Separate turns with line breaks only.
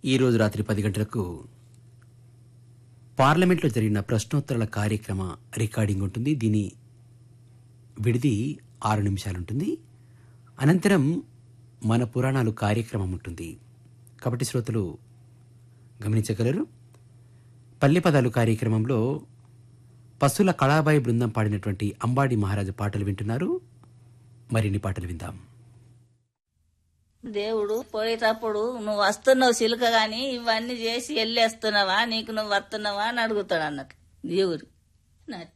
ఈరోజు రాత్రి పది గంటలకు పార్లమెంట్లో జరిగిన ప్రశ్నోత్తరాల కార్యక్రమ రికార్డింగ్ ఉంటుంది దీని విడిది ఆరు నిమిషాలు ఉంటుంది అనంతరం మన పురాణాలు కార్యక్రమం ఉంటుంది కాబట్టి శ్రోతలు గమనించగలరు పల్లె పదాలు కార్యక్రమంలో పశువుల కళాబాయి బృందం పాడినటువంటి అంబాడి మహారాజు పాటలు వింటున్నారు మరిన్ని పాటలు విందాం
దేవుడు పోయేటప్పుడు నువ్వు వస్తున్నావు చిలుక గాని ఇవన్నీ చేసి వెళ్ళేస్తున్నావా నీకు నువ్వు వస్తున్నావా అని అడుగుతాడు అన్నట్టు దేవుడు నట్టి